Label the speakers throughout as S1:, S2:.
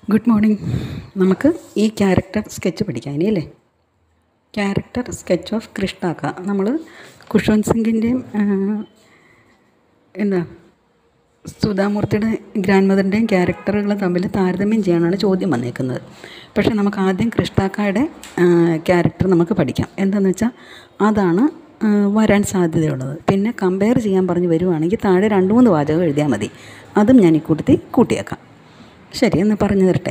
S1: good morning നമുക്ക് ഈ character sketch പഠിക്കാം ഇനിയല്ലേ ക്യാരക്ടർ സ്കെച്ച് ഓഫ് കൃഷ്ണാക്ക നമ്മൾ കുഷ്വന്ത് സിംഗിൻ്റെയും എന്താ സുധാമൂർത്തിയുടെ ഗ്രാൻഡ് മദറിൻ്റെയും ക്യാരക്ടറുകൾ തമ്മിൽ താരതമ്യം ചെയ്യാനാണ് ചോദ്യം വന്നേക്കുന്നത് പക്ഷേ നമുക്ക് ആദ്യം കൃഷ്ണാക്കയുടെ ക്യാരക്ടർ നമുക്ക് പഠിക്കാം എന്താണെന്ന് വെച്ചാൽ അതാണ് ആ, വരാൻ സാധ്യതയുള്ളത് പിന്നെ കമ്പയർ ചെയ്യാൻ പറഞ്ഞ് വരുവാണെങ്കിൽ താഴെ രണ്ട് മൂന്ന് വാചകം എഴുതിയാൽ മതി അതും ഞാൻ ഈ കൂട്ടത്തിൽ കൂട്ടിയേക്കാം ശരി എന്ന് പറഞ്ഞു തരട്ടെ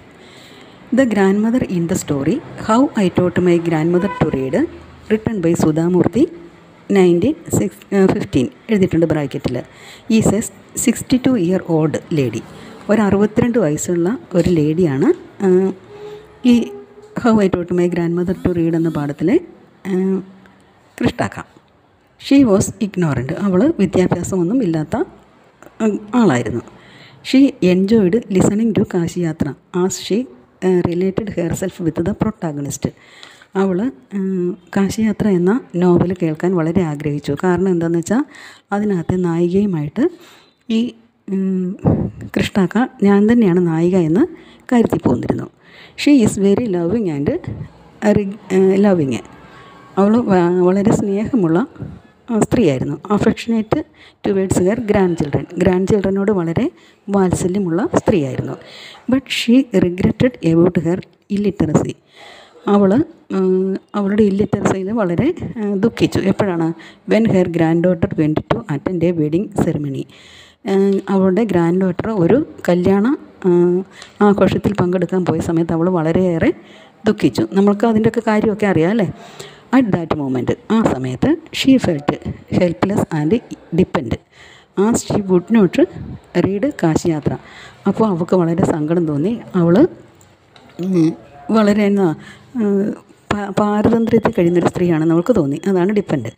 S1: the grandmother in the story how I taught my grandmother to read written by Sudha Murthy nineteen six fifteen എഴുതിയിട്ടുണ്ട് ബ്രാക്കറ്റിൽ is a sixty two year old lady ഒരു അറുപത്തിരണ്ട് വയസ്സുള്ള ഒരു ലേഡിയാണ് ആ, ഈ how I taught my grandmother to read എന്ന പാഠത്തിലെ ആ, കൃഷ്ണാക്ക ഷീ വാസ് ഇഗ്നോറൻറ്റ് അവൾ വിദ്യാഭ്യാസമൊന്നും ഇല്ലാത്ത ഉം, ആളായിരുന്നു she enjoyed listening to Kashi Yatra as she related herself with the protagonist അവൾ കാശിയാത്ര എന്ന നോവൽ കേൾക്കാൻ വളരെ ആഗ്രഹിച്ചു കാരണം എന്താണെന്ന് വെച്ചാൽ അതിനകത്തെ നായികയുമായിട്ട് ഈ ഉം, കൃഷ്ണാക്ക ഞാൻ തന്നെയാണ് നായിക എന്ന് കരുതി പോന്നിരുന്നു she is very loving and loving അവൾ വളരെ സ്നേഹമുള്ള ആ, സ്ത്രീയായിരുന്നു affectionate towards her grandchildren ഗ്രാൻഡ് ചിൽഡ്രനോട് വളരെ വാത്സല്യമുള്ള സ്ത്രീയായിരുന്നു but she regretted about her illiteracy അവൾ അവളുടെ ഇല്ലിറ്ററസിയിൽ വളരെ ആ, ദുഃഖിച്ചു എപ്പോഴാണ് when her granddaughter went to attend a wedding ceremony അവളുടെ ഗ്രാൻഡ് ഡോട്ടർ ഒരു കല്യാണ ആ, ആഘോഷത്തിൽ പങ്കെടുക്കാൻ പോയ സമയത്ത് അവൾ വളരെയേറെ ദുഃഖിച്ചു നമ്മൾക്ക് അതിൻ്റെയൊക്കെ കാര്യമൊക്കെ അറിയാം അല്ലേ അറ്റ് ദാറ്റ് മൂമെൻറ്റ് ആ സമയത്ത് she felt helpless and depend ആ she would not read Kashi Yatra അപ്പോൾ അവൾക്ക് വളരെ സങ്കടം തോന്നി അവൾ വളരെ എന്നാ ഉം, പാ- പാരതന്ത്ര്യത്തിൽ കഴിയുന്നൊരു സ്ത്രീയാണെന്ന് അവൾക്ക് തോന്നി അതാണ് ഡിപ്പെൻഡ്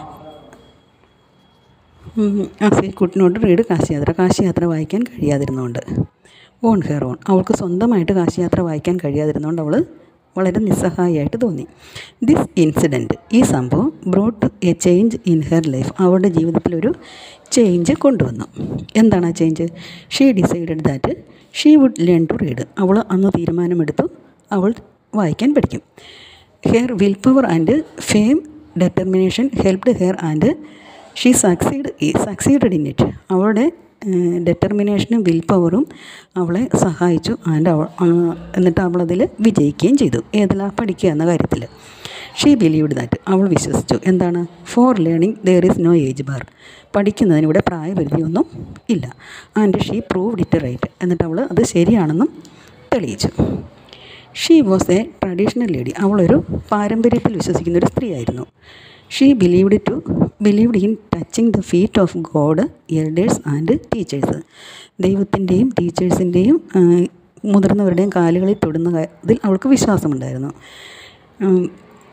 S1: ആസി കുട്ടിനോട് റീഡ് കാശിയാത്ര കാശിയാത്ര വായിക്കാൻ കഴിയാതിരുന്നുകൊണ്ട് ഓൺ ഹെയർ ഓൺ അവൾക്ക് സ്വന്തമായിട്ട് കാശിയാത്ര വായിക്കാൻ കഴിയാതിരുന്നുകൊണ്ട് അവൾ വളരെ നിസ്സഹായമായിട്ട് തോന്നി ദിസ് ഇൻസിഡൻറ്റ് ഈ സംഭവം brought a change in her life അവളുടെ ജീവിതത്തിലൊരു ചേഞ്ച് കൊണ്ടുവന്നു എന്താണ് ആ change she decided that she would learn to read അവൾ അന്ന് തീരുമാനമെടുത്തു അവൾ വായിക്കാൻ പഠിക്കും her will power and fame determination helped her and she succeed succeeded in it അവളുടെ ഡെറ്റർമിനേഷനും വിൽ പവറും അവളെ സഹായിച്ചു ആൻഡ് അവൾ ആ, എന്നിട്ട് അവളതിൽ വിജയിക്കുകയും ചെയ്തു ഏതിലാ പഠിക്കുക എന്ന കാര്യത്തിൽ ഷീ ബിലീവ്ഡ് ദാറ്റ് അവൾ വിശ്വസിച്ചു എന്താണ് for learning there is no age bar പഠിക്കുന്നതിന് ഇവിടെ പ്രായപരിധിയൊന്നും ഇല്ല and she proved it right എന്നിട്ട് അവൾ അത് ശരിയാണെന്നും തെളിയിച്ചു she was a traditional lady അവളൊരു പാരമ്പര്യത്തിൽ വിശ്വസിക്കുന്ന ഒരു സ്ത്രീയായിരുന്നു she believed to believed in touching the feet of God elders and teachers ദൈവത്തിൻ്റെയും ടീച്ചേഴ്സിൻ്റെയും മുതിർന്നവരുടെയും കാലുകളിൽ തൊടുന്ന ഇതിൽ അവൾക്ക് വിശ്വാസമുണ്ടായിരുന്നു ഉം,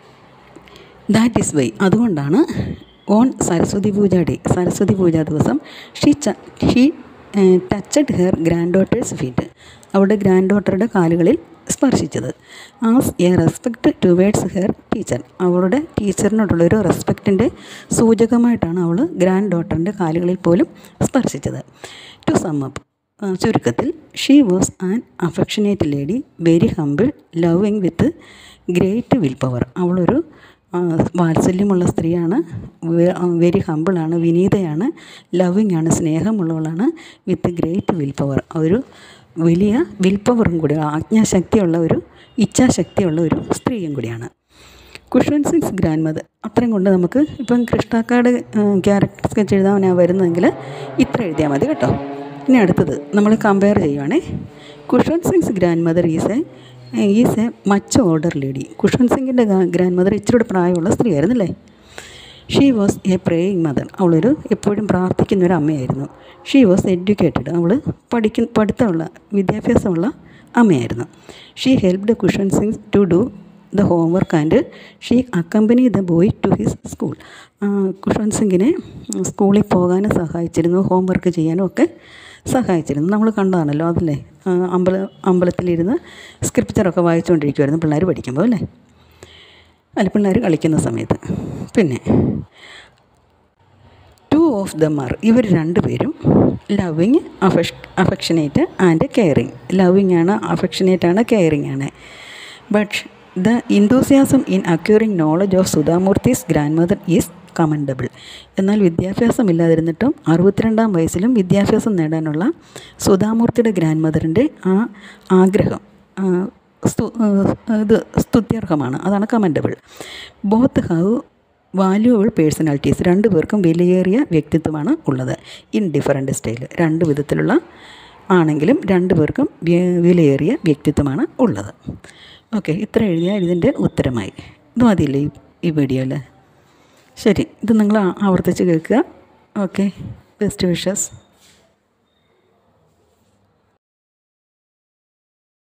S1: ദാറ്റ് ഈസ് വൈ അതുകൊണ്ടാണ് ഓൺ സരസ്വതി പൂജ ഡേ സരസ്വതി പൂജ ദിവസം ഷീ ച she touched her granddaughter's feet അവളുടെ ഗ്രാൻഡ് ഡോട്ടറുടെ കാലുകളിൽ സ്പർശിച്ചത് as a respect towards her teacher അവളുടെ ടീച്ചറിനോടുള്ളൊരു റെസ്പെക്റ്റിൻ്റെ സൂചകമായിട്ടാണ് അവൾ ഗ്രാൻഡ് ഡോട്ടറിൻ്റെ കാലുകളിൽ പോലും സ്പർശിച്ചത് ടു സമ്മപ്പ് ചുരുക്കത്തിൽ she was an affectionate lady very humble loving with great will power അവളൊരു ആ, വാത്സല്യമുള്ള സ്ത്രീയാണ് വെരി ഹമ്പിളാണ് വിനീതയാണ് ലവിങ് ആണ് സ്നേഹമുള്ളവളാണ് വിത്ത് ഗ്രേറ്റ് വിൽ പവർ ഒരു വലിയ വിൽ പവറും കൂടി ആജ്ഞാശക്തിയുള്ള ഒരു ഇച്ഛാശക്തിയുള്ള ഒരു സ്ത്രീയും കൂടിയാണ് കുഷൻ സിങ്സ് ഗ്രാൻഡ് മദർ അത്രയും കൊണ്ട് നമുക്ക് ഇപ്പം കൃഷ്ണാക്കാട് ക്യാരക്ടർ സ്കെച്ച് എഴുതാനാണ് വരുന്നതെങ്കിൽ ഇത്ര എഴുതിയാൽ മതി കേട്ടോ ഇനി അടുത്തത് നമ്മൾ കമ്പയർ ചെയ്യുവാണേ Khushwant Singh's grandmother is a is a much older lady Khushwant സിംഗിൻ്റെ ഗ്രാൻഡ് മദർ ഇച്ചിരി പ്രായമുള്ള സ്ത്രീയായിരുന്നല്ലേ she was a praying mother അവളൊരു എപ്പോഴും പ്രാർത്ഥിക്കുന്ന ഒരു അമ്മയായിരുന്നു ഷീ വാസ് എഡ്യൂക്കേറ്റഡ് അവൾ പഠിക്കുന്ന പഠിത്തമുള്ള വിദ്യാഭ്യാസമുള്ള അമ്മയായിരുന്നു she helped Khushwant Singh to do the homework and she accompany the boy to his school Khushwant സിംഗിനെ സ്കൂളിൽ പോകാനും സഹായിച്ചിരുന്നു ഹോംവർക്ക് ചെയ്യാനും ഒക്കെ സഹായിച്ചിരുന്നു നമ്മൾ കണ്ടതാണല്ലോ അതല്ലേ ആ, അമ്പല അമ്പലത്തിലിരുന്ന് സ്ക്രിപ്ചറൊക്കെ വായിച്ചുകൊണ്ടിരിക്കുമായിരുന്നു പിള്ളേർ പഠിക്കുമ്പോൾ അല്ലേ അല്ല പിള്ളേർ കളിക്കുന്ന സമയത്ത് പിന്നെ two of of them are ഇവർ രണ്ടുപേരും ലവിങ് അഫഷ് അഫെക്ഷനേറ്റ് ആൻഡ് കെയറിങ് ലവിങ് ആണ് അഫെക്ഷനേറ്റ് ആണ് കെയറിങ് ആണ് but the enthusiasm in acquiring knowledge of Sudha Murthy's grandmother is commendable എന്നാൽ വിദ്യാഭ്യാസമില്ലാതിരുന്നിട്ടും അറുപത്തിരണ്ടാം വയസ്സിലും വിദ്യാഭ്യാസം നേടാനുള്ള സുധാമൂർത്തിയുടെ ഗ്രാൻഡ് മദറിൻ്റെ ആ ആഗ്രഹം ആ, സ്തു ഇത് സ്തുത്യർഹമാണ് അതാണ് commendable both have valuable personalities രണ്ടു പേർക്കും വിലയേറിയ വ്യക്തിത്വമാണ് ഉള്ളത് ഇൻ ഡിഫറൻറ്റ് സ്റ്റൈൽ രണ്ട് വിധത്തിലുള്ള ആണെങ്കിലും രണ്ടു പേർക്കും വി- വിലയേറിയ വ്യക്തിത്വമാണ് ഉള്ളത് ഓക്കെ ഇത്ര എഴുതിയാൽ ഇതിൻ്റെ ഉത്തരമായി ഇത് മതിയില്ലേ ഈ ഈ വീഡിയോയിൽ ശരി ഇത് നിങ്ങൾ ആ- ആവർത്തിച്ച് കേൾക്കുക ഓക്കെ ബെസ്റ്റ് വിഷസ്